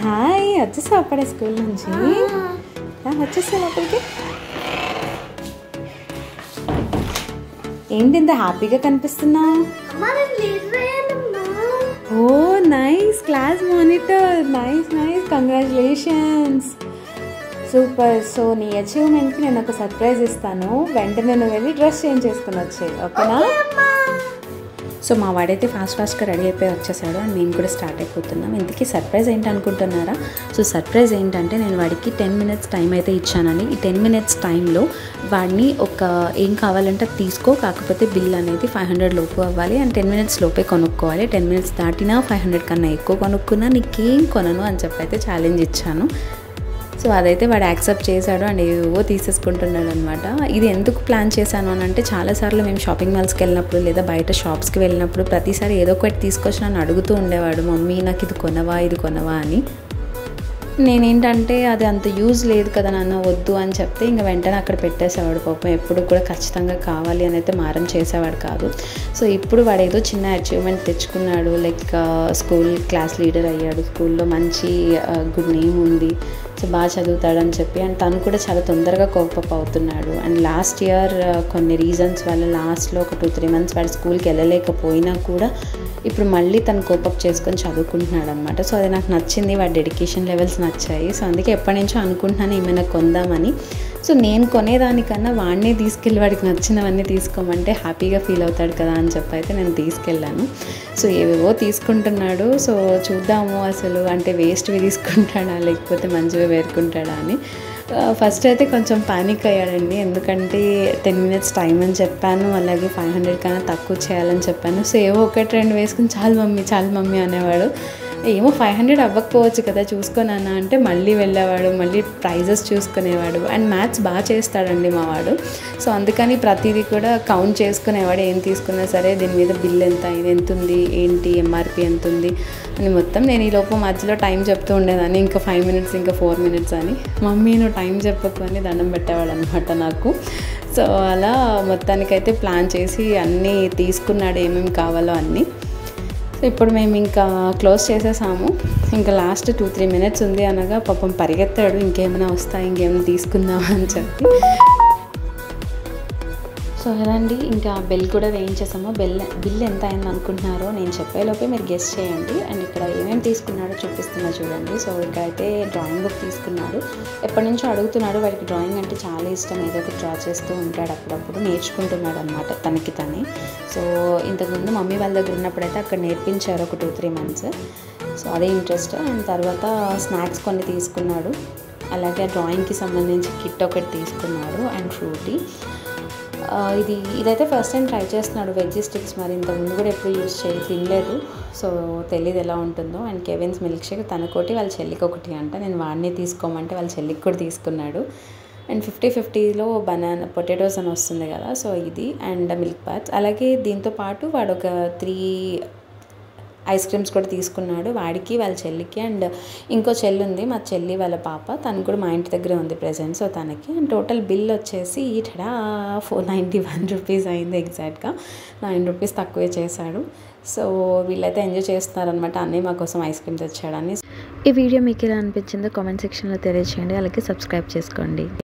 hi వచ్చేసా అప్పుడే school నుంచి రా, వచ్చేసా లోపలికి ఏంటి ఇంత హ్యాపీగా కనిపిస్తున్నావు అమ్మ నేను లీడర్ అయ్యానమ్మా oh nice class monitor nice nice congratulations super so నీ అచీవ్మెంట్కి నేను ఒక సర్ప్రైజ్ ఇస్తాను వెంటనే నువ్వు వెళ్ళి డ్రెస్ చేంజ్ చేసుకుని వచ్చేయి ఓకేనా సో మా వాడైతే ఫాస్ట్ ఫాస్ట్గా రెడీ అయిపోయి వచ్చేసాడు అండ్ మేము కూడా స్టార్ట్ అయిపోతున్నాం ఇంతకీ సర్ప్రైజ్ ఏంటి అనుకుంటున్నారా సో సర్ప్రైజ్ ఏంటంటే నేను వాడికి టెన్ మినిట్స్ టైం అయితే ఇచ్చానని ఈ టెన్ మినిట్స్ టైంలో వాడిని ఒక ఏం కావాలంటే అది తీసుకో కాకపోతే బిల్ అనేది ఫైవ్ హండ్రెడ్ లోపు అవ్వాలి అండ్ టెన్ మినిట్స్ లోపే కొనుక్కోవాలి టెన్ మినిట్స్ దాటినా ఫైవ్ హండ్రెడ్ కన్నా ఎక్కువ కొనుక్కున్నా నీకేం కొనను అని చెప్పి అయితే ఛాలెంజ్ ఇచ్చాను సో అదైతే వాడు యాక్సెప్ట్ చేశాడు అండ్ ఏవో తీసేసుకుంటున్నాడు అనమాట ఇది ఎందుకు ప్లాన్ చేశాను అని అంటే చాలాసార్లు మేము షాపింగ్ మాల్స్కి వెళ్ళినప్పుడు లేదా బయట షాప్స్కి వెళ్ళినప్పుడు ప్రతిసారి ఏదో ఒకటి తీసుకొచ్చి నన్ను అడుగుతూ ఉండేవాడు మమ్మీ నాకు ఇది కొనవా ఇది కొనవా అని నేనేంటంటే అది అంత యూజ్ లేదు కదా నాన్న వద్దు అని చెప్తే ఇంకా వెంటనే అక్కడ పెట్టేసేవాడు పాపం ఎప్పుడు కూడా ఖచ్చితంగా కావాలి అని అయితే మారం చేసేవాడు కాదు సో ఇప్పుడు వాడు ఏదో చిన్న అచీవ్మెంట్ తెచ్చుకున్నాడు లైక్ స్కూల్ క్లాస్ లీడర్ అయ్యాడు స్కూల్లో మంచి గుడ్ నేమ్ ఉంది సో బాగా చదువుతాడని చెప్పి అండ్ తను కూడా చాలా తొందరగా కోపప్ అవుతున్నాడు అండ్ లాస్ట్ ఇయర్ కొన్ని రీజన్స్ వల్ల లాస్ట్లో ఒక టూ త్రీ మంత్స్ వాడు స్కూల్కి వెళ్ళలేకపోయినా కూడా ఇప్పుడు మళ్ళీ తను కోపప్ చేసుకొని చదువుకుంటున్నాడు అనమాట సో అది నాకు నచ్చింది వాడి డెడికేషన్ లెవెల్స్ నచ్చాయి సో అందుకే ఎప్పటి నుంచో అనుకుంటున్నాను ఏమైనా కొందామని సో నేను కొనేదానికన్నా వాడినే తీసుకెళ్ళి వాడికి నచ్చినవన్నీ తీసుకోమంటే హ్యాపీగా ఫీల్ అవుతాడు కదా అని చెప్పి అయితే నేను తీసుకెళ్ళాను సో ఏవేవో తీసుకుంటున్నాడు సో చూద్దాము అసలు అంటే వేస్ట్వి తీసుకుంటాడా లేకపోతే మంచివి వేరుకుంటాడా అని ఫస్ట్ అయితే కొంచెం పానిక్ అయ్యాడండి ఎందుకంటే టెన్ మినిట్స్ టైం అని చెప్పాను అలాగే ఫైవ్ హండ్రెడ్ కన్నా తక్కువ చేయాలని చెప్పాను సో ఏవో ఒకటి రెండు వేసుకుని చాలు మమ్మీ చాలు మమ్మీ అనేవాడు ఏమో ఫైవ్ హండ్రెడ్ అవ్వకపోవచ్చు కదా చూసుకోనన్నా అంటే మళ్ళీ వెళ్ళేవాడు మళ్ళీ ప్రైజెస్ చూసుకునేవాడు అండ్ మ్యాథ్స్ బాగా చేస్తాడండి మా వాడు సో అందుకని ప్రతిదీ కూడా కౌంట్ చేసుకునేవాడు ఏం తీసుకున్నా సరే దీని మీద బిల్ ఎంత ఇది ఎంత ఉంది ఏంటి ఎంఆర్పి ఎంత ఉంది అని మొత్తం నేను ఈ లోపు మధ్యలో టైం చెప్తూ ఉండేదాన్ని ఇంకా ఫైవ్ మినిట్స్ ఇంకా ఫోర్ మినిట్స్ అని మమ్మీ నువ్వు టైం చెప్పకు అని దండం పెట్టేవాడు అనమాట నాకు సో అలా మొత్తానికైతే ప్లాన్ చేసి అన్నీ తీసుకున్నాడు ఏమేమి కావాలో అన్నీ సో ఇప్పుడు మేము ఇంకా క్లోజ్ చేసేసాము ఇంకా లాస్ట్ టూ త్రీ మినిట్స్ ఉంది అనగా పాపం పరిగెత్తాడు ఇంకేమైనా వస్తాయి ఇంకేమైనా తీసుకుందామా అని చెప్పి సో అదండి ఇంకా బెల్ కూడా వేయించేసాము బెల్ బిల్ ఎంత అయింది అనుకుంటున్నారో నేను చెప్పేలోపే మీరు గెస్ట్ చేయండి అండ్ ఇక్కడ ఏమేమి తీసుకున్నాడో చూపిస్తున్నా చూడండి సో ఇక్కడైతే డ్రాయింగ్ బుక్ తీసుకున్నాడు ఎప్పటి నుంచో అడుగుతున్నాడు వాడికి డ్రాయింగ్ అంటే చాలా ఇష్టం ఏదో ఒకటి డ్రా చేస్తూ ఉంటాడు అప్పుడప్పుడు నేర్చుకుంటున్నాడు అనమాట తనకి తనే సో ఇంతకుముందు మమ్మీ వాళ్ళ దగ్గర ఉన్నప్పుడైతే అక్కడ నేర్పించారు ఒక టూ త్రీ మంత్స్ సో అదే ఇంట్రెస్ట్ అండ్ తర్వాత స్నాక్స్ కొన్ని తీసుకున్నాడు అలాగే డ్రాయింగ్కి సంబంధించి కిట్ ఒకటి తీసుకున్నాడు అండ్ ఫ్రూటీ ఆ, ఇది ఇదైతే ఫస్ట్ టైం ట్రై చేస్తున్నాడు వెజ్ స్టిక్స్ మరి ఇంతకుముందు కూడా ఎప్పుడు యూజ్ చేయి తినలేదు సో తెలియదు ఎలా ఉంటుందో అండ్ కెవిన్స్ మిల్క్ షేక్ తనకోటి వాళ్ళ చెల్లికి ఒకటి అంట నేను వాడిని తీసుకోమంటే వాళ్ళ చెల్లికి కూడా తీసుకున్నాడు అండ్ ఫిఫ్టీ ఫిఫ్టీలో బనానా పొటాటోస్ అని వస్తుంది కదా సో ఇది అండ్ మిల్క్ పాట్స్ అలాగే దీంతో పాటు వాడు ఒక త్రీ ఐస్ క్రీమ్స్ కూడా తీసుకున్నాడు వాడికి వాళ్ళ చెల్లికి అండ్ ఇంకో చెల్లి ఉంది మా చెల్లి వాళ్ళ పాప తను కూడా మా ఇంటి దగ్గరే ఉంది ప్రెజెంట్ సో తనకి అండ్ టోటల్ బిల్ వచ్చేసి tada four ninety one rupees అయింది ఎగ్జాక్ట్గా నైన్ రూపీస్ తక్కువే చేశాడు సో వీళ్ళైతే ఎంజాయ్ చేస్తున్నారనమాట అన్నయ్య మా కోసం ఐస్ క్రీమ్ తెచ్చాడని ఈ వీడియో మీకు ఎలా అనిపించిందో కామెంట్ సెక్షన్లో తెలియజేయండి అలాగే సబ్స్క్రైబ్ చేసుకోండి